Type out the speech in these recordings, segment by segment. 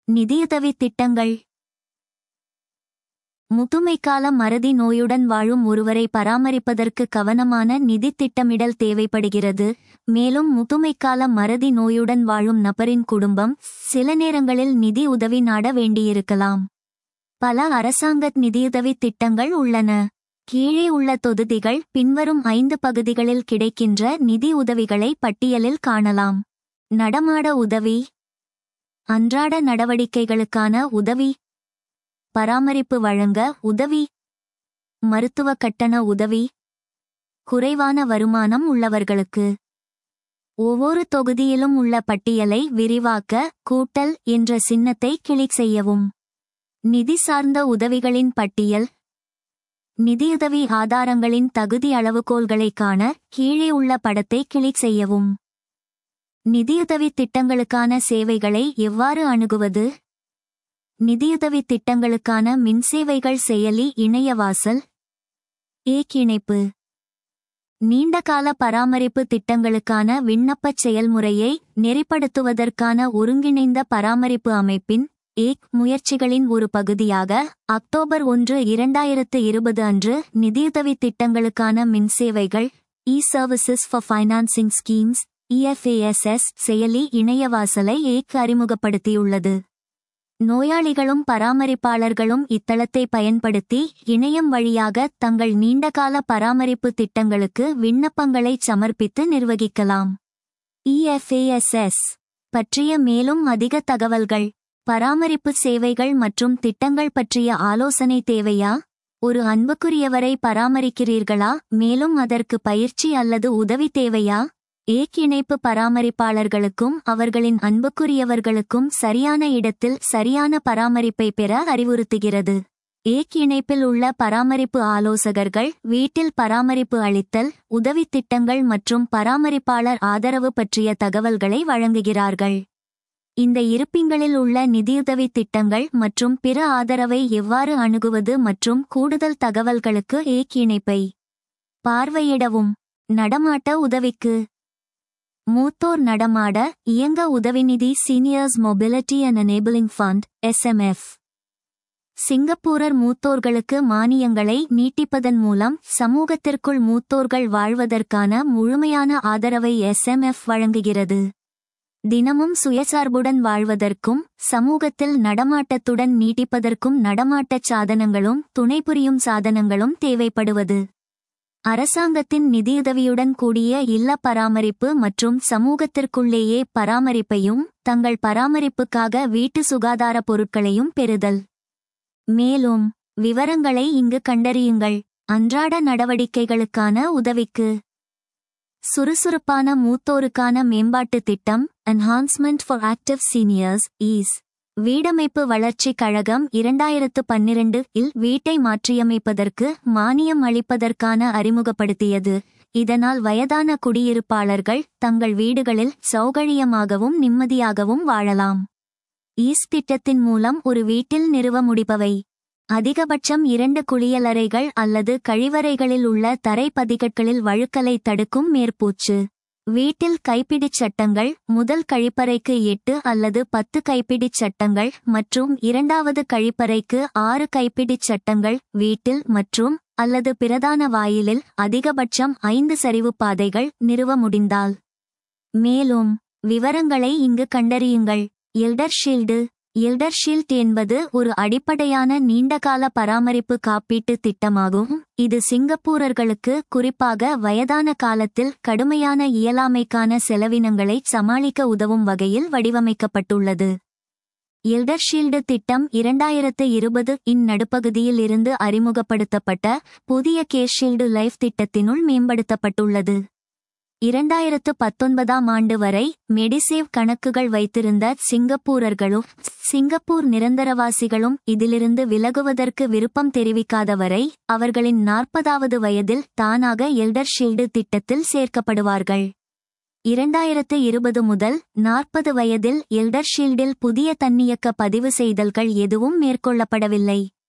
நிதியுதவி திட்டங்கள் முதுமைக்கால மறதி நோயுடன் வாழும் ஒருவரை பராமரிப்பதற்கு கவனமான நிதி திட்டமிடல் தேவைப்படுகிறது மேலும் முதுமைக்கால மறதி நோயுடன் வாழும் நபரின் குடும்பம் சில நேரங்களில் நிதி உதவி நாட வேண்டியிருக்கலாம் பல அரசாங்க நிதியுதவி திட்டங்கள் உள்ளன கீழே உள்ள தொகுதிகள் பின்வரும் ஐந்து பகுதிகளில் கிடைக்கின்ற நிதி உதவிகளை பட்டியலில் காணலாம் நடமாட உதவி அன்றாட நடவடிக்கைகளுக்கான உதவி பராமரிப்பு வழங்க உதவி மருத்துவ கட்டண உதவி குறைவான வருமானம் உள்ளவர்களுக்கு ஒவ்வொரு தொகுதியிலும் உள்ள பட்டியலை விரிவாக்க கூட்டல் என்ற சின்னத்தை கிளிக் செய்யவும் நிதி சார்ந்த உதவிகளின் பட்டியல் நிதியுதவி ஆதாரங்களின் தகுதி அளவுகோல்களை காண கீழே உள்ள படத்தை கிளிக் செய்யவும் நிதியுதவி திட்டங்களுக்கான சேவைகளை எவ்வாறு அணுகுவது நிதியுதவி திட்டங்களுக்கான மின்சேவைகள் செயலி இணையவாசல் ஏக் இணைப்பு நீண்டகால பராமரிப்பு திட்டங்களுக்கான விண்ணப்பச் செயல்முறையை நெறிப்படுத்துவதற்கான ஒருங்கிணைந்த பராமரிப்பு அமைப்பின் ஏக் முயற்சிகளின் ஒரு பகுதியாக அக்டோபர் ஒன்று இரண்டாயிரத்து இருபது அன்று நிதியுதவி திட்டங்களுக்கான மின்சேவைகள் E services for financing schemes EFASS செயலி இணையவாசலை ஏக் அறிமுகப்படுத்தியுள்ளது நோயாளிகளும் பராமரிப்பாளர்களும் இத்தளத்தை பயன்படுத்தி இணையம் வழியாக தங்கள் நீண்டகால பராமரிப்பு திட்டங்களுக்கு விண்ணப்பங்களை சமர்ப்பித்து நிர்வகிக்கலாம் இஎஃப்ஏஎஸ்எஸ் பற்றிய மேலும் அதிக தகவல்கள் பராமரிப்பு சேவைகள் மற்றும் திட்டங்கள் பற்றிய ஆலோசனை தேவையா ஒரு அன்புக்குரியவரை பராமரிக்கிறீர்களா மேலும் அதற்கு பயிற்சி அல்லது உதவி தேவையா ஏக் இணைப்பு பராமரிப்பாளர்களுக்கும் அவர்களின் அன்புக்குரியவர்களுக்கும் சரியான இடத்தில் சரியான பராமரிப்பை பெற அறிவுறுத்துகிறது ஏக் இணைப்பில் உள்ள பராமரிப்பு ஆலோசகர்கள் வீட்டில் பராமரிப்பு அளித்தல் உதவி திட்டங்கள் மற்றும் பராமரிப்பாளர் ஆதரவு பற்றிய தகவல்களை வழங்குகிறார்கள் இந்த இருப்பிங்களில் உள்ள நிதியுதவி திட்டங்கள் மற்றும் பிற ஆதரவை எவ்வாறு அணுகுவது மற்றும் கூடுதல் தகவல்களுக்கு ஏக் இணைப்பை பார்வையிடவும் நடமாட்ட உதவிக்கு மூத்தோர் நடமாட இயங்க உதவிநிதி seniors mobility and enabling fund SMF சிங்கப்பூரர் மூத்தோர்களுக்கு மானியங்களை நீட்டிப்பதன் மூலம் சமூகத்திற்குள் மூத்தோர்கள் வாழ்வதற்கான முழுமையான ஆதரவை எஸ்எம்எஃப் வழங்குகிறது தினமும் சுயசார்புடன் வாழ்வதற்கும் சமூகத்தில் நடமாட்டத்துடன் நீட்டிப்பதற்கும் நடமாட்டச் சாதனங்களும் துணைபுரியும் சாதனங்களும் தேவைப்படுவது அரசாங்கத்தின் நிதியுதவியுடன் கூடிய இல்ல பராமரிப்பு மற்றும் சமூகத்திற்குள்ளேயே பராமரிப்பையும் தங்கள் பராமரிப்புக்காக வீட்டு சுகாதார பொருட்களையும் பெறுதல் மேலும் விவரங்களை இங்கு கண்டறியுங்கள் அன்றாட நடவடிக்கைகளுக்கான உதவிக்கு சுறுசுறுப்பான மூத்தோருக்கான மேம்பாட்டு திட்டம் enhancement for active seniors EAS வீடமைப்பு வளர்ச்சி கழகம் இரண்டாயிரத்து பன்னிரண்டு இல் வீட்டை மாற்றியமைப்பதற்கு மானியம் அளிப்பதற்கான அறிமுகப்படுத்தியது இதனால் வயதான குடியிருப்பாளர்கள் தங்கள் வீடுகளில் சௌகரியமாகவும் நிம்மதியாகவும் வாழலாம் ஈஸ் திட்டத்தின் மூலம் ஒரு வீட்டில் நிறுவ முடிபவை அதிகபட்சம் இரண்டு குளியலறைகள் அல்லது கழிவறைகளில் உள்ள தரை பதிகட்களில் வழுக்கலை தடுக்கும் மேற்பூச்சு வீட்டில் கைப்பிடிச் சட்டங்கள் முதல் கழிப்பறைக்கு எட்டு அல்லது பத்து கைப்பிடிச் சட்டங்கள் மற்றும் இரண்டாவது கழிப்பறைக்கு ஆறு கைப்பிடிச் சட்டங்கள் வீட்டில் மற்றும் அல்லது பிரதான வாயிலில் அதிகபட்சம் ஐந்து சரிவு பாதைகள் நிறுவ முடிந்தால் மேலும் விவரங்களை இங்கு கண்டறியுங்கள் எல்டர் ஷீல்டு எல்டர் ஷீல்ட் என்பது ஒரு அடிப்படையான நீண்டகால பராமரிப்பு காப்பீட்டு திட்டமாகும் இது சிங்கப்பூரர்களுக்கு குறிப்பாக வயதான காலத்தில் கடுமையான இயலாமைக்கான செலவினங்களை சமாளிக்க உதவும் வகையில் வடிவமைக்கப்பட்டுள்ளது எல்டர் ஷீல்டு திட்டம் இரண்டாயிரத்து இருபது இன் நடுப்பகுதியில் இருந்து அறிமுகப்படுத்தப்பட்ட புதிய கேஷீல்டு லைஃப் திட்டத்தினுள் மேம்படுத்தப்பட்டுள்ளது இரண்டாயிரத்து பத்தொன்பதாம் ஆண்டு வரை மெடிசேவ் கணக்குகள் வைத்திருந்த சிங்கப்பூரர்களும் சிங்கப்பூர் நிரந்தரவாசிகளும் இதிலிருந்து விலகுவதற்கு விருப்பம் தெரிவிக்காத வரை அவர்களின் நாற்பதாவது வயதில் தானாக எல்டர் ஷீல்டு திட்டத்தில் சேர்க்கப்படுவார்கள் இரண்டாயிரத்து இருபது முதல் நாற்பது வயதில் எல்டர் ஷீல்டில் புதிய தன்னியக்க பதிவு செய்தல்கள் எதுவும் மேற்கொள்ளப்படவில்லை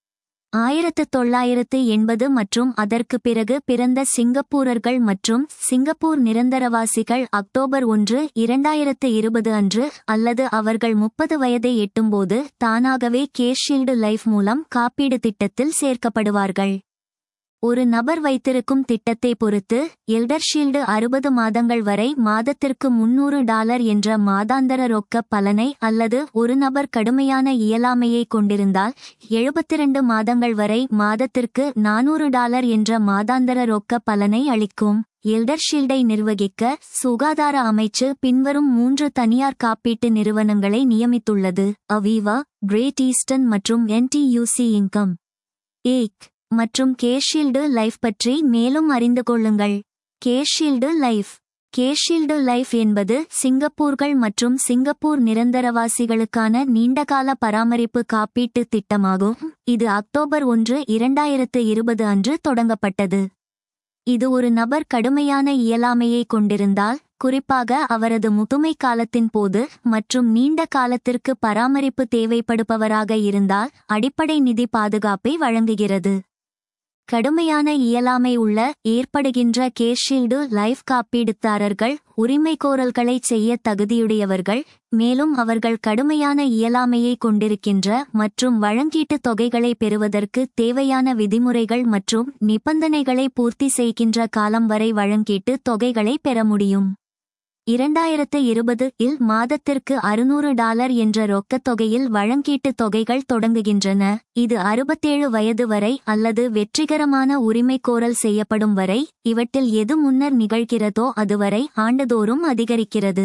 ஆயிரத்து தொள்ளாயிரத்து எண்பது மற்றும் அதற்கு பிறகு பிறந்த சிங்கப்பூரர்கள் மற்றும் சிங்கப்பூர் நிரந்தரவாசிகள் அக்டோபர் ஒன்று இரண்டாயிரத்து இருபது அன்று அல்லது அவர்கள் முப்பது வயதை எட்டும்போது தானாகவே கேஷீல்டு லைஃப் மூலம் காப்பீடு திட்டத்தில் சேர்க்கப்படுவார்கள் ஒரு நபர் வைத்திருக்கும் திட்டத்தை பொறுத்து எல்டர்ஷீல்டு அறுபது மாதங்கள் வரை மாதத்திற்கு முன்னூறு டாலர் என்ற மாதாந்தர ரொக்க பலனை அல்லது ஒரு நபர் கடுமையான இயலாமையை கொண்டிருந்தால் எழுபத்திரண்டு மாதங்கள் வரை மாதத்திற்கு நானூறு டாலர் என்ற மாதாந்தர ரொக்க பலனை அளிக்கும் எல்டர்ஷீல்டை நிர்வகிக்க சுகாதார அமைச்சு பின்வரும் மூன்று தனியார் காப்பீட்டு நிறுவனங்களை நியமித்துள்ளது அவீவா கிரேட் ஈஸ்டர்ன் மற்றும் என்டியூசி இன்கம் ஏக் மற்றும் கேஷீல்டு லைஃப் பற்றி மேலும் அறிந்து கொள்ளுங்கள் கேஷீல்டு லைஃப் கேஷீல்டு லைஃப் என்பது சிங்கப்பூர்கள் மற்றும் சிங்கப்பூர் நிரந்தரவாசிகளுக்கான நீண்டகால பராமரிப்பு காப்பீட்டு திட்டமாகும் இது அக்டோபர் ஒன்று இரண்டாயிரத்து இருபது அன்று தொடங்கப்பட்டது இது ஒரு நபர் கடுமையான இயலாமையை கொண்டிருந்தால் குறிப்பாக அவரது முதுமை காலத்தின் போது மற்றும் நீண்ட காலத்திற்கு பராமரிப்பு தேவைப்படுபவராக இருந்தால் அடிப்படை நிதி பாதுகாப்பை வழங்குகிறது கடுமையான இயலாமை உள்ள ஏற்படுகின்ற கேஷீல்டு லைஃப் காப்பீடுதாரர்கள் உரிமை கோரல்களை செய்ய தகுதியுடையவர்கள் மேலும் அவர்கள் கடுமையான இயலாமையை கொண்டிருக்கின்ற மற்றும் வழங்கீட்டு தொகைகளை பெறுவதற்கு தேவையான விதிமுறைகள் மற்றும் நிபந்தனைகளை பூர்த்தி செய்கின்ற காலம் வரை வழங்கீட்டு தொகைகளை பெற முடியும் இரண்டாயிரத்து இருபது இல் மாதத்திற்கு அறுநூறு டாலர் என்ற ரொக்கத் தொகையில் வழங்கீட்டு தொகைகள் தொடங்குகின்றன இது அறுபத்தேழு வயது வரை அல்லது வெற்றிகரமான உரிமை கோரல் செய்யப்படும் வரை இவற்றில் எது முன்னர் நிகழ்கிறதோ அதுவரை ஆண்டுதோறும் அதிகரிக்கிறது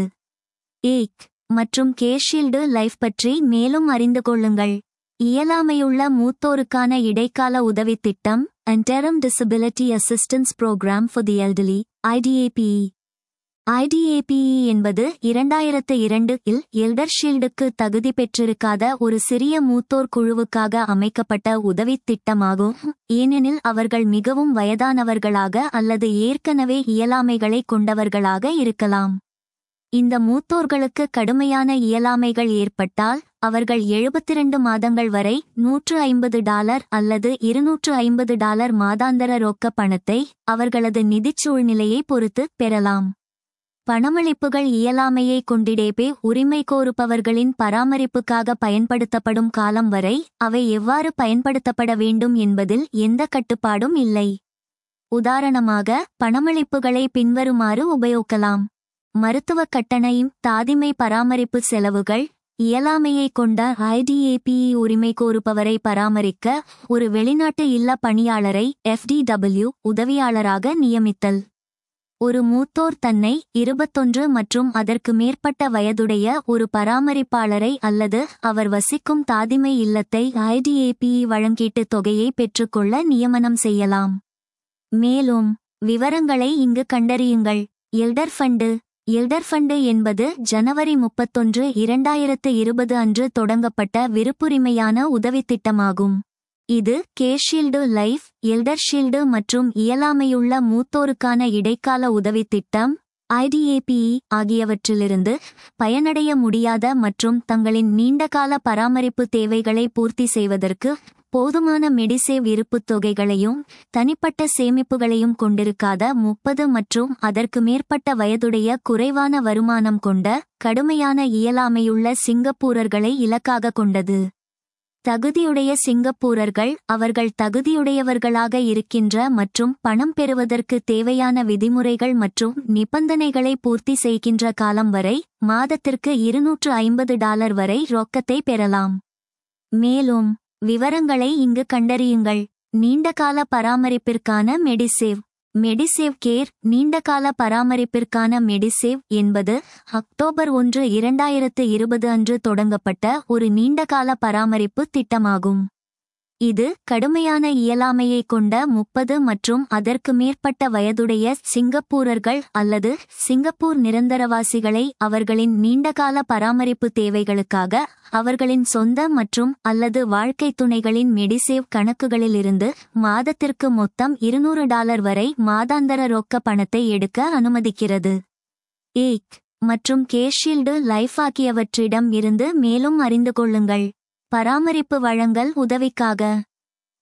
ஏக் மற்றும் கேஷீல்டு லைஃப் பற்றி மேலும் அறிந்து கொள்ளுங்கள் இயலாமையுள்ள மூத்தோருக்கான இடைக்கால உதவித் திட்டம் interim disability assistance programme for the elderly IDAPE IDAPE என்பது இரண்டாயிரத்து இரண்டு இல் எல்டர்ஷீல்டுக்கு தகுதி பெற்றிருக்காத ஒரு சிறிய மூத்தோர் குழுவுக்காக அமைக்கப்பட்ட உதவித் திட்டமாகும் ஏனெனில் அவர்கள் மிகவும் வயதானவர்களாக அல்லது ஏற்கனவே இயலாமைகளை கொண்டவர்களாக இருக்கலாம் இந்த மூத்தோர்களுக்கு கடுமையான இயலாமைகள் ஏற்பட்டால் அவர்கள் எழுபத்திரண்டு மாதங்கள் வரை நூற்று ஐம்பது டாலர் அல்லது இருநூற்று ஐம்பது டாலர் மாதாந்தர ரொக்க பணத்தை அவர்களது நிதிச் சூழ்நிலையை பொறுத்து பெறலாம் பணமளிப்புகள் இயலாமையை கொண்டிடேபே உரிமை கோருப்பவர்களின் பராமரிப்புக்காக பயன்படுத்தப்படும் காலம் வரை அவை எவ்வாறு பயன்படுத்தப்பட வேண்டும் என்பதில் எந்த கட்டுப்பாடும் இல்லை உதாரணமாக பணமளிப்புகளை பின்வருமாறு உபயோகிக்கலாம் மருத்துவ கட்டணம் தாதிமை பராமரிப்பு செலவுகள் இயலாமையை கொண்ட ஐடிஏபிஇ உரிமை கோருப்பவரை பராமரிக்க ஒரு வெளிநாட்டு இல்ல பணியாளரை எஃப்டிடபிள்யூ உதவியாளராக நியமித்தல் ஒரு மூத்தோர் தன்னை இருபத்தொன்று மற்றும் அதற்கு மேற்பட்ட வயதுடைய ஒரு பராமரிப்பாளரை அல்லது அவர் வசிக்கும் தாதிமை இல்லத்தை ஐடிஏபிஇ வழங்கீட்டு தொகையை பெற்றுக்கொள்ள நியமனம் செய்யலாம் மேலும் விவரங்களை இங்கு கண்டறியுங்கள் எல்டர் ஃபண்டு எல்டர் ஃபண்டு என்பது ஜனவரி முப்பத்தொன்று இரண்டாயிரத்து இருபது அன்று தொடங்கப்பட்ட விருப்புரிமையான உதவித் திட்டமாகும் இது கேஷீல்டு லைஃப் எல்டர்ஷீல்டு மற்றும் இயலாமையுள்ள மூத்தோருக்கான இடைக்கால உதவித் திட்டம் ஐடிஏபிஇ ஆகியவற்றிலிருந்து பயனடைய முடியாத மற்றும் தங்களின் நீண்டகால பராமரிப்பு தேவைகளை பூர்த்தி செய்வதற்கு போதுமான மெடிசேவ் இருப்புத் தொகைகளையும் தனிப்பட்ட சேமிப்புகளையும் கொண்டிருக்காத முப்பது மற்றும் அதற்கு மேற்பட்ட வயதுடைய குறைவான வருமானம் கொண்ட கடுமையான இயலாமையுள்ள சிங்கப்பூரர்களை இலக்காக கொண்டது தகுதியுடைய சிங்கப்பூரர்கள் அவர்கள் தகுதியுடையவர்களாக இருக்கின்ற மற்றும் பணம் பெறுவதற்கு தேவையான விதிமுறைகள் மற்றும் நிபந்தனைகளை பூர்த்தி செய்கின்ற காலம் வரை மாதத்திற்கு இருநூற்று ஐம்பது டாலர் வரை ரொக்கத்தை பெறலாம் மேலும் விவரங்களை இங்கு கண்டறியுங்கள் நீண்டகால பராமரிப்பிற்கான மெடிசேவ் மெடிசேவ் கேர் நீண்டகால பராமரிப்பிற்கான மெடிசேவ் என்பது அக்டோபர் ஒன்று இரண்டாயிரத்து இருபது அன்று தொடங்கப்பட்ட ஒரு நீண்டகால பராமரிப்பு திட்டமாகும் இது கடுமையான இயலாமையை கொண்ட முப்பது மற்றும் அதற்கு மேற்பட்ட வயதுடைய சிங்கப்பூரர்கள் அல்லது சிங்கப்பூர் நிரந்தரவாசிகளை அவர்களின் நீண்டகால பராமரிப்பு தேவைகளுக்காக அவர்களின் சொந்த மற்றும் அல்லது வாழ்க்கை துணைகளின் மெடிசேவ் கணக்குகளிலிருந்து மாதத்திற்கு மொத்தம் இருநூறு டாலர் வரை மாதாந்தர ரொக்க பணத்தை எடுக்க அனுமதிக்கிறது ஏக் மற்றும் கேஷீல்டு லைஃப் ஆகியவற்றிடம் இருந்து மேலும் அறிந்து கொள்ளுங்கள் பராமரிப்பு வழங்கல் உதவிக்காக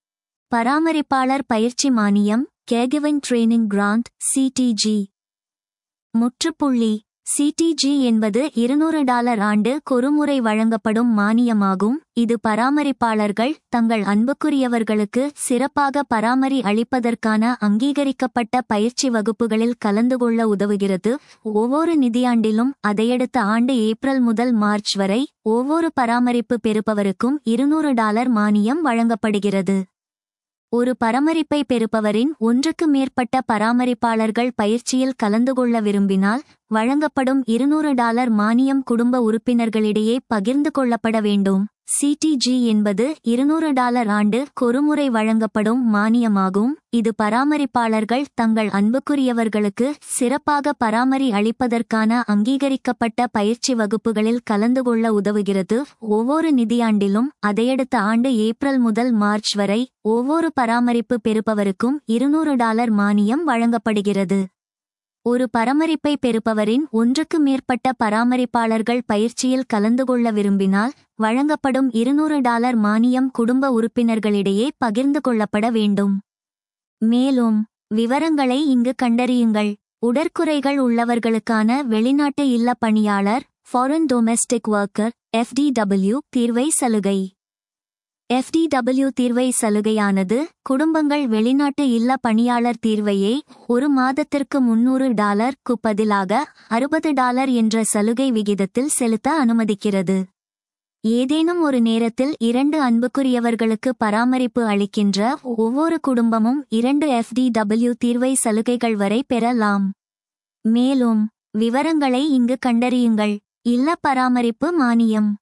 பராமரிப்பாளர் பயிற்சி மானியம் கேகிவிங் ட்ரெய்னிங் கிராண்ட் சிடிஜி முற்றுப்புள்ளி சிடிஜி என்பது இருநூறு டாலர் ஆண்டு கொருமுறை வழங்கப்படும் மானியமாகும் இது பராமரிப்பாளர்கள் தங்கள் அன்புக்குரியவர்களுக்கு சிறப்பாக பராமரி அளிப்பதற்கான அங்கீகரிக்கப்பட்ட பயிற்சி வகுப்புகளில் கலந்து கொள்ள உதவுகிறது ஒவ்வொரு நிதியாண்டிலும் அதையடுத்த ஆண்டு ஏப்ரல் முதல் மார்ச் வரை ஒவ்வொரு பராமரிப்பு பெறுபவருக்கும் இருநூறு டாலர் மானியம் வழங்கப்படுகிறது ஒரு பராமரிப்பை பெறுபவரின் ஒன்றுக்கு மேற்பட்ட பராமரிப்பாளர்கள் பயிற்சியில் கலந்து கொள்ள விரும்பினால் வழங்கப்படும் இருநூறு டாலர் மானியம் குடும்ப உறுப்பினர்களிடையே பகிர்ந்து கொள்ளப்பட வேண்டும் சிடிஜி என்பது இருநூறு டாலர் ஆண்டு கொருமுறை வழங்கப்படும் மானியமாகும் இது பராமரிப்பாளர்கள் தங்கள் அன்புக்குரியவர்களுக்கு சிறப்பாக பராமரி அளிப்பதற்கான அங்கீகரிக்கப்பட்ட பயிற்சி வகுப்புகளில் கலந்து கொள்ள உதவுகிறது ஒவ்வொரு நிதியாண்டிலும் அதையடுத்த ஆண்டு ஏப்ரல் முதல் மார்ச் வரை ஒவ்வொரு பராமரிப்பு பெறுபவருக்கும் இருநூறு டாலர் மானியம் வழங்கப்படுகிறது ஒரு பராமரிப்பை பெறுபவரின் ஒன்றுக்கு மேற்பட்ட பராமரிப்பாளர்கள் பயிற்சியில் கலந்து கொள்ள விரும்பினால் வழங்கப்படும் இருநூறு டாலர் மானியம் குடும்ப உறுப்பினர்களிடையே பகிர்ந்து கொள்ளப்பட வேண்டும் மேலும் விவரங்களை இங்கு கண்டறியுங்கள் உடற்குறைகள் உள்ளவர்களுக்கான வெளிநாட்டு இல்ல பணியாளர் ஃபாரின் டொமெஸ்டிக் ஒர்க்கர் எஃப்டிடபிள்யூ தீர்வை சலுகை எஃப்டிடபிள்யூ தீர்வை சலுகையானது குடும்பங்கள் வெளிநாட்டு இல்ல பணியாளர் தீர்வையை ஒரு மாதத்திற்கு முன்னூறு டாலர்க்கு பதிலாக அறுபது டாலர் என்ற சலுகை விகிதத்தில் செலுத்த அனுமதிக்கிறது ஏதேனும் ஒரு நேரத்தில் இரண்டு அன்புக்குரியவர்களுக்கு பராமரிப்பு அளிக்கின்ற ஒவ்வொரு குடும்பமும் இரண்டு எஃப்டிடபிள்யூ தீர்வை சலுகைகள் வரை பெறலாம் மேலும் விவரங்களை இங்கு கண்டறியுங்கள் இல்ல பராமரிப்பு மானியம்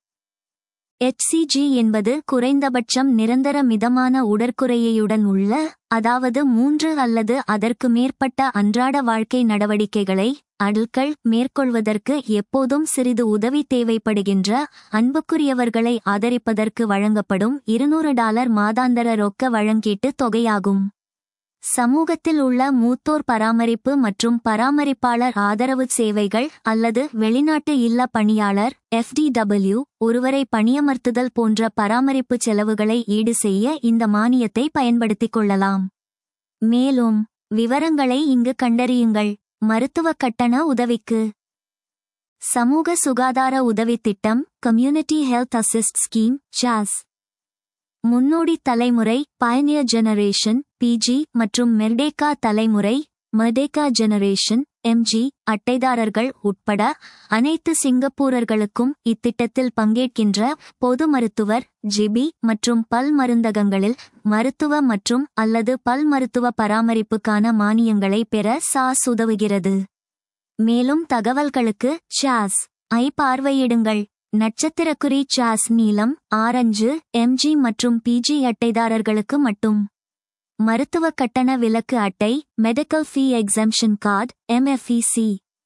எச்சிஜி என்பது குறைந்தபட்சம் நிரந்தர மிதமான உடற்குறையுடன் உள்ள அதாவது மூன்று அல்லது அதற்கு மேற்பட்ட அன்றாட வாழ்க்கை நடவடிக்கைகளை அடல்கள் மேற்கொள்வதற்கு எப்போதும் சிறிது உதவி தேவைப்படுகின்ற அன்புக்குரியவர்களை ஆதரிப்பதற்கு வழங்கப்படும் இருநூறு டாலர் மாதாந்தர ரொக்க வழங்கீட்டு தொகையாகும் சமூகத்தில் உள்ள மூத்தோர் பராமரிப்பு மற்றும் பராமரிப்பாளர் ஆதரவு சேவைகள் அல்லது வெளிநாட்டு இல்ல பணியாளர் எஃப்டிடபிள்யூ ஒருவரை பணியமர்த்துதல் போன்ற பராமரிப்பு செலவுகளை ஈடு செய்ய இந்த மானியத்தை பயன்படுத்திக் கொள்ளலாம் மேலும் விவரங்களை இங்கு கண்டறியுங்கள் மருத்துவ கட்டண உதவிக்கு சமூக சுகாதார உதவி திட்டம் community health assist scheme CHAS முன்னோடி தலைமுறை பயனியர் ஜெனரேஷன் பிஜி மற்றும் மெர்டேக்கா தலைமுறை மெர்டேக்கா ஜெனரேஷன் எம்ஜி அட்டைதாரர்கள் உட்பட அனைத்து சிங்கப்பூரர்களுக்கும் இத்திட்டத்தில் பங்கேற்கின்ற பொது மருத்துவர் ஜிபி மற்றும் பல் மருந்தகங்களில் மருத்துவ மற்றும் அல்லது பல் மருத்துவ பராமரிப்புக்கான மானியங்களை பெற சாஸ் உதவுகிறது மேலும் தகவல்களுக்கு சாஸ் ஐ பார்வையிடுங்கள் நட்சத்திரக்குறி சாஸ் நீலம் ஆரஞ்சு எம்ஜி மற்றும் பிஜி அட்டைதாரர்களுக்கு மட்டும் மருத்துவ கட்டண விலக்கு அட்டை medical fee exemption card MFEC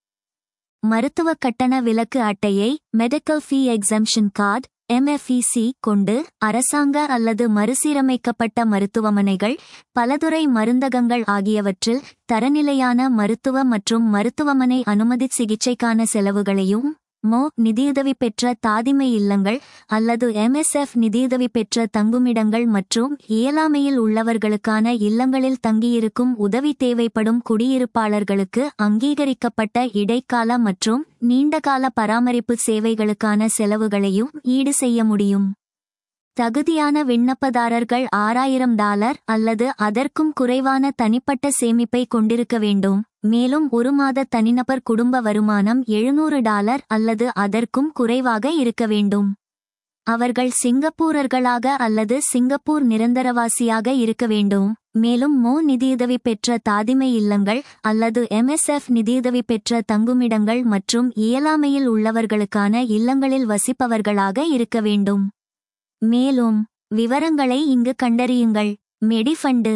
மருத்துவ கட்டண விலக்கு அட்டையை medical fee exemption card MFEC கொண்டு அரசாங்க அல்லது மறுசீரமைக்கப்பட்ட மருத்துவமனைகள் பலதுறை மருந்தகங்கள் ஆகியவற்றில் தரநிலையான மருத்துவ மற்றும் மருத்துவமனை அனுமதி சிகிச்சைக்கான செலவுகளையும் மோ நிதியுதவி பெற்ற தாதிமை இல்லங்கள் அல்லது எம்எஸ்எஃப் நிதியுதவி பெற்ற தங்குமிடங்கள் மற்றும் இயலாமையில் உள்ளவர்களுக்கான இல்லங்களில் தங்கியிருக்கும் உதவி தேவைப்படும் குடியிருப்பாளர்களுக்கு அங்கீகரிக்கப்பட்ட இடைக்கால மற்றும் நீண்டகால பராமரிப்பு சேவைகளுக்கான செலவுகளையும் ஈடு செய்ய முடியும் தகுதியான விண்ணப்பதாரர்கள் ஆறாயிரம் டாலர் அல்லது அதற்கும் குறைவான தனிப்பட்ட சேமிப்பை கொண்டிருக்க வேண்டும் மேலும் ஒரு மாத தனிநபர் குடும்ப வருமானம் எழுநூறு டாலர் அல்லது அதற்கும் குறைவாக இருக்க வேண்டும் அவர்கள் சிங்கப்பூரர்களாக அல்லது சிங்கப்பூர் நிரந்தரவாசியாக இருக்க வேண்டும் மேலும் மோ நிதியுதவி பெற்ற தாதிமை இல்லங்கள் அல்லது எம்எஸ்எஃப் நிதியுதவி பெற்ற தங்குமிடங்கள் மற்றும் இயலாமையில் உள்ளவர்களுக்கான இல்லங்களில் வசிப்பவர்களாக இருக்க வேண்டும் மேலும் விவரங்களை இங்கு கண்டறியுங்கள் மெடிஃபண்டு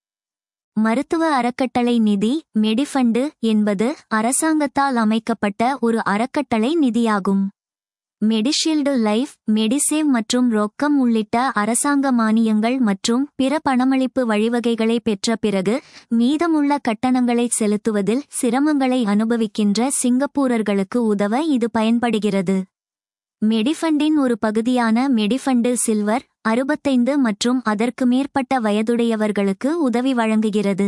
மருத்துவ அறக்கட்டளை நிதி மெடிஃபண்டு என்பது அரசாங்கத்தால் அமைக்கப்பட்ட ஒரு அறக்கட்டளை நிதியாகும் மெடிஷீல்டு லைஃப் மெடிசேவ் மற்றும் ரொக்கம் உள்ளிட்ட அரசாங்க மானியங்கள் மற்றும் பிற பணமளிப்பு வழிவகைகளை பெற்ற பிறகு மீதமுள்ள கட்டணங்களை செலுத்துவதில் சிரமங்களை அனுபவிக்கின்ற சிங்கப்பூரர்களுக்கு உதவ இது பயன்படுகிறது மெடிஃபண்டின் ஒரு பகுதியான மெடிஃபண்டு சில்வர் அறுபத்தைந்து மற்றும் அதற்கு மேற்பட்ட வயதுடையவர்களுக்கு உதவி வழங்குகிறது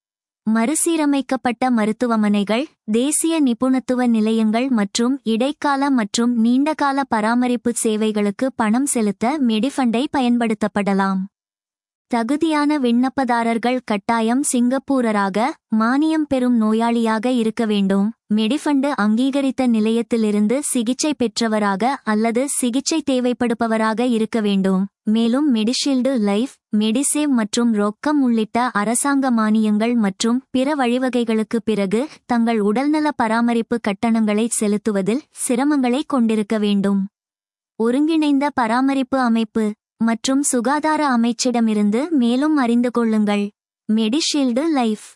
மறுசீரமைக்கப்பட்ட மருத்துவமனைகள் தேசிய நிபுணத்துவ நிலையங்கள் மற்றும் இடைக்கால மற்றும் நீண்டகால பராமரிப்பு சேவைகளுக்கு பணம் செலுத்த மெடிஃபண்டை பயன்படுத்தப்படலாம் தகுதியான விண்ணப்பதாரர்கள் கட்டாயம் சிங்கப்பூரராக மானியம் பெறும் நோயாளியாக இருக்க வேண்டும் மெடிஃபண்டு அங்கீகரித்த நிலையத்திலிருந்து சிகிச்சை பெற்றவராக அல்லது சிகிச்சை தேவைப்படுபவராக இருக்க வேண்டும் மேலும் மெடிஷீல்டு லைஃப் மெடிசேவ் மற்றும் ரொக்கம் உள்ளிட்ட அரசாங்க மானியங்கள் மற்றும் பிற வழிவகைகளுக்கு பிறகு தங்கள் உடல்நல பராமரிப்பு கட்டணங்களை செலுத்துவதில் சிரமங்களை கொண்டிருக்க வேண்டும் ஒருங்கிணைந்த பராமரிப்பு அமைப்பு மற்றும் சுகாதார அமைச்சிடமிருந்து மேலும் அறிந்து கொள்ளுங்கள் மெடிஷீல்டு லைஃப்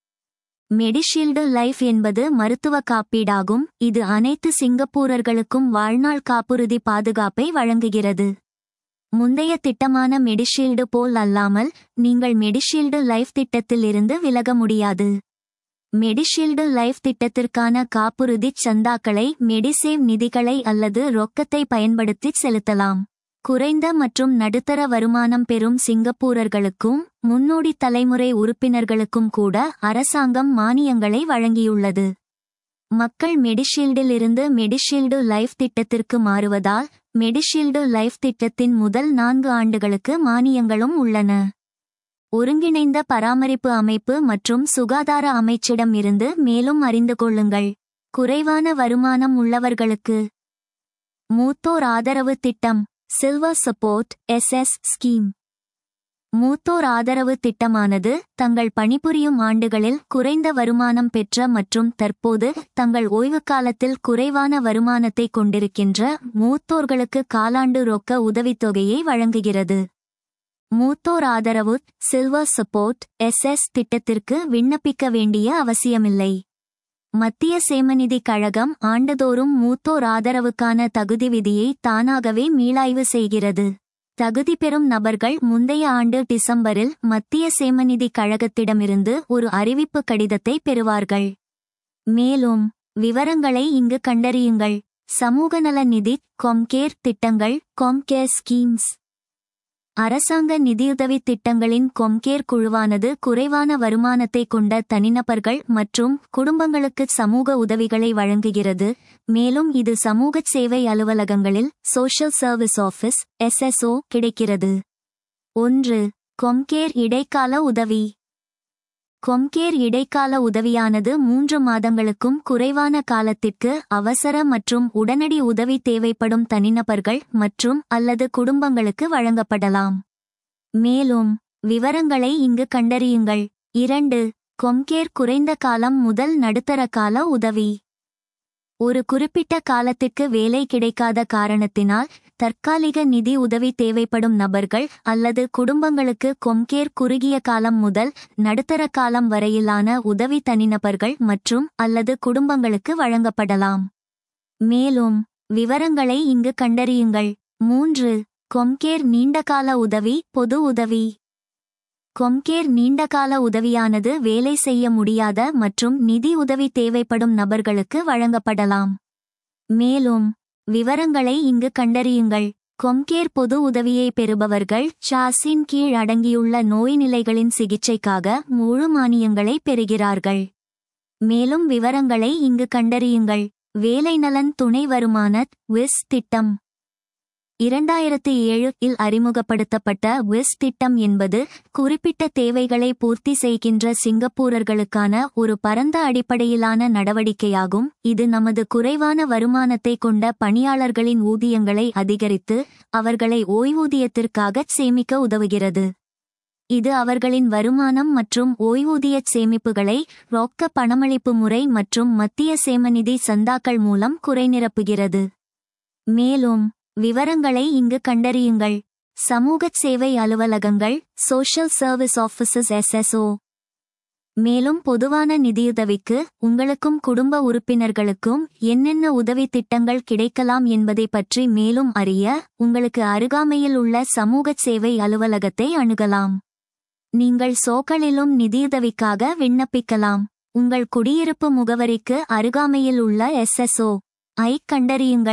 மெடிஷீல்டு லைஃப் என்பது மருத்துவ காப்பீடாகும் இது அனைத்து சிங்கப்பூரர்களுக்கும் வாழ்நாள் காப்புறுதி பாதுகாப்பை வழங்குகிறது முந்தைய திட்டமான மெடிஷீல்டு போல் அல்லாமல் நீங்கள் மெடிஷீல்டு லைஃப் திட்டத்தில் இருந்து விலக முடியாது மெடிஷீல்டு லைஃப் திட்டத்திற்கான காப்புறுதிச் சந்தாக்களை மெடிசேவ் நிதிகளை அல்லது ரொக்கத்தை பயன்படுத்தி செலுத்தலாம் குறைந்த மற்றும் நடுத்தர வருமானம் பெறும் சிங்கப்பூரர்களுக்கும் முன்னோடி தலைமுறை உறுப்பினர்களுக்கும் கூட அரசாங்கம் மானியங்களை வழங்கியுள்ளது மக்கள் மெடிஷீல்டில் இருந்து மெடிஷீல்டு லைஃப் திட்டத்திற்கு மாறுவதால் மெடிஷீல்டு லைஃப் திட்டத்தின் முதல் நான்கு ஆண்டுகளுக்கு மானியங்களும் உள்ளன ஒருங்கிணைந்த பராமரிப்பு அமைப்பு மற்றும் சுகாதார அமைச்சிடம் இருந்து மேலும் அறிந்து கொள்ளுங்கள் குறைவான வருமானம் உள்ளவர்களுக்கு மூத்தோர் ஆதரவு திட்டம் சில்வர் சப்போர்ட் எஸ்எஸ் ஸ்கீம் மூத்தோர் ஆதரவு திட்டமானது தங்கள் பணிபுரியும் ஆண்டுகளில் குறைந்த வருமானம் பெற்ற மற்றும் தற்போது தங்கள் ஓய்வு காலத்தில் குறைவான வருமானத்தை கொண்டிருக்கின்ற மூத்தோர்களுக்கு காலாண்டு ரொக்க உதவித்தொகையை வழங்குகிறது மூத்தோர் ஆதரவு சில்வர் சப்போர்ட் எஸ்எஸ் திட்டத்திற்கு விண்ணப்பிக்க வேண்டிய அவசியமில்லை மத்திய சேமநிதி கழகம் ஆண்டுதோறும் மூத்தோர் ஆதரவுக்கான தகுதி விதியை தானாகவே மீளாய்வு செய்கிறது தகுதி பெறும் நபர்கள் முந்தைய ஆண்டு டிசம்பரில் மத்திய சேமநிதி கழகத்திடமிருந்து ஒரு அறிவிப்பு கடிதத்தை பெறுவார்கள் மேலும் விவரங்களை இங்கு கண்டறியுங்கள் சமூக நல நிதி கொம்கேர் திட்டங்கள் கொம்கேர் ஸ்கீம்ஸ் அரசாங்க நிதியுதவி திட்டங்களின் கொம்கேர் குழுவானது குறைவான வருமானத்தை கொண்ட தனிநபர்கள் மற்றும் குடும்பங்களுக்கு சமூக உதவிகளை வழங்குகிறது மேலும் இது சமூக சேவை அலுவலகங்களில் சோஷியல் சர்வீஸ் ஆஃபீஸ் எஸ்எஸ்ஓ கிடைக்கிறது ஒன்று கொம்கேர் இடைக்கால உதவி கொம்கேர் இடைக்கால உதவியானது மூன்று மாதங்களுக்கும் குறைவான காலத்திற்கு அவசர மற்றும் உடனடி உதவி தேவைப்படும் தனிநபர்கள் மற்றும் அல்லது குடும்பங்களுக்கு வழங்கப்படலாம் மேலும் விவரங்களை இங்கு கண்டறியுங்கள் இரண்டு கொம்கேர் குறைந்த காலம் முதல் நடுத்தர கால உதவி ஒரு குறிப்பிட்ட காலத்திற்கு வேலை கிடைக்காத காரணத்தினால் தற்காலிக நிதி உதவி தேவைப்படும் நபர்கள் அல்லது குடும்பங்களுக்கு கொம்கேர் குறுகிய காலம் முதல் நடுத்தர காலம் வரையிலான உதவி தனிநபர்கள் மற்றும் அல்லது குடும்பங்களுக்கு வழங்கப்படலாம் மேலும் விவரங்களை இங்கு கண்டறியுங்கள் மூன்று கொம்கேர் நீண்டகால உதவி பொது உதவி கொம்கேர் நீண்டகால உதவியானது வேலை செய்ய முடியாத மற்றும் நிதி உதவி தேவைப்படும் நபர்களுக்கு வழங்கப்படலாம் மேலும் விவரங்களை இங்கு கண்டறியுங்கள் கொம்கேர் பொது உதவியை பெறுபவர்கள் சாஸின் கீழ் அடங்கியுள்ள நோய் நிலைகளின் சிகிச்சைக்காக முழு மானியங்களை பெறுகிறார்கள் மேலும் விவரங்களை இங்கு கண்டறியுங்கள் வேலை நலன் துணை வருமான விஸ் திட்டம் இரண்டாயிரத்து ஏழு இல் அறிமுகப்படுத்தப்பட்ட விஸ் திட்டம் என்பது குறிப்பிட்ட தேவைகளை பூர்த்தி செய்கின்ற சிங்கப்பூரர்களுக்கான ஒரு பரந்த அடிப்படையிலான நடவடிக்கையாகும் இது நமது குறைவான வருமானத்தை கொண்ட பணியாளர்களின் ஊதியங்களை அதிகரித்து அவர்களை ஓய்வூதியத்திற்காக சேமிக்க உதவுகிறது இது அவர்களின் வருமானம் மற்றும் ஓய்வூதிய சேமிப்புகளை ரொக்க பணமளிப்பு முறை மற்றும் மத்திய சேமநிதி சந்தாக்கள் மூலம் குறைநிரப்புகிறது மேலும் விவரங்களை இங்கு கண்டறியுங்கள் சமூக சேவை அலுவலகங்கள் சோஷியல் சர்வீஸ் ஆஃபீஸஸ் எஸ்எஸ்ஓ மேலும் பொதுவான நிதியுதவிக்கு உங்களுக்கும் குடும்ப உறுப்பினர்களுக்கும் என்னென்ன உதவி திட்டங்கள் கிடைக்கலாம் என்பதை பற்றி மேலும் அறிய உங்களுக்கு அருகாமையில் உள்ள சமூக சேவை அலுவலகத்தை அணுகலாம் நீங்கள் சோக்களிலும் நிதியுதவிக்காக விண்ணப்பிக்கலாம் உங்கள் குடியிருப்பு முகவரிக்கு அருகாமையில் உள்ள எஸ்எஸ்ஓ ஐ கண்டறியுங்கள்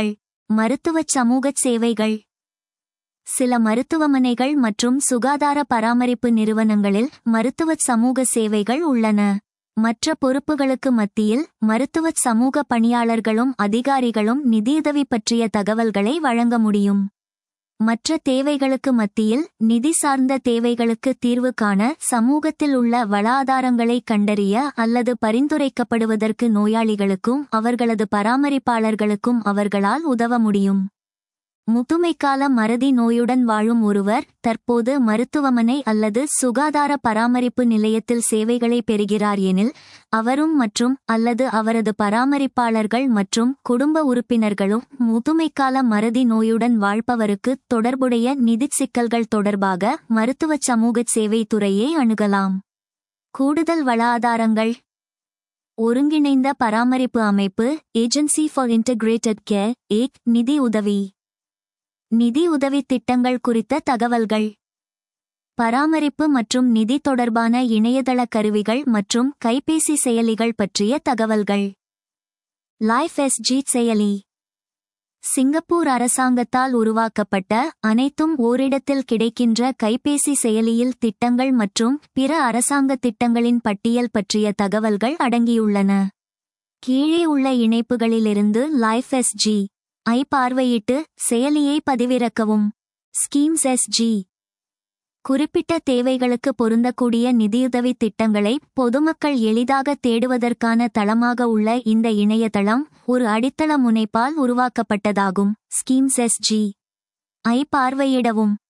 மருத்துவச் சமூகச் சேவைகள் சில மருத்துவமனைகள் மற்றும் சுகாதார பராமரிப்பு நிறுவனங்களில் மருத்துவச் சமூக சேவைகள் உள்ளன மற்ற பொறுப்புகளுக்கு மத்தியில் மருத்துவச் சமூக பணியாளர்களும் அதிகாரிகளும் நிதியுதவி பற்றிய தகவல்களை வழங்க முடியும் மற்ற தேவைகளுக்கு மத்தியில் நிதி சார்ந்த தேவைகளுக்கு தீர்வு காண சமூகத்தில் உள்ள வளாதாரங்களை கண்டறிய அல்லது பரிந்துரைக்கப்படுவதற்கு நோயாளிகளுக்கும் அவர்களது பராமரிப்பாளர்களுக்கும் அவர்களால் உதவ முடியும் முதுமைக்கால மறதி நோயுடன் வாழும் ஒருவர் தற்போது மருத்துவமனை அல்லது சுகாதார பராமரிப்பு நிலையத்தில் சேவைகளை பெறுகிறார் எனில் அவரும் மற்றும் அல்லது அவரது பராமரிப்பாளர்கள் மற்றும் குடும்ப உறுப்பினர்களும் முதுமைக்கால மறதி நோயுடன் வாழ்பவருக்கு தொடர்புடைய நிதிச் சிக்கல்கள் தொடர்பாக மருத்துவ சமூக சேவை துறையை அணுகலாம் கூடுதல் வளாதாரங்கள் ஒருங்கிணைந்த பராமரிப்பு அமைப்பு ஏஜென்சி ஃபார் இன்டகிரேட்டட் கேர் ஏக் நிதி உதவி நிதி உதவி திட்டங்கள் குறித்த தகவல்கள் பராமரிப்பு மற்றும் நிதி தொடர்பான இணையதள கருவிகள் மற்றும் கைபேசி செயலிகள் பற்றிய தகவல்கள் லைஃப் எஸ்ஜி செயலி சிங்கப்பூர் அரசாங்கத்தால் உருவாக்கப்பட்ட அனைத்தும் ஓரிடத்தில் கிடைக்கின்ற கைபேசி செயலியில் திட்டங்கள் மற்றும் பிற அரசாங்க திட்டங்களின் பட்டியல் பற்றிய தகவல்கள் அடங்கியுள்ளன கீழே உள்ள இணைப்புகளிலிருந்து லைஃப் எஸ்ஜி ஐ பார்வையிட்டு செயலியை பதிவிறக்கவும் ஸ்கீம்ஸ் எஸ்ஜி குறிப்பிட்ட தேவைகளுக்கு பொருந்தக்கூடிய நிதியுதவி திட்டங்களை பொதுமக்கள் எளிதாக தேடுவதற்கான தளமாக உள்ள இந்த இணையதளம் ஒரு அடித்தள முனைப்பால் உருவாக்கப்பட்டதாகும் ஸ்கீம்ஸ் எஸ்ஜி ஐ பார்வையிடவும்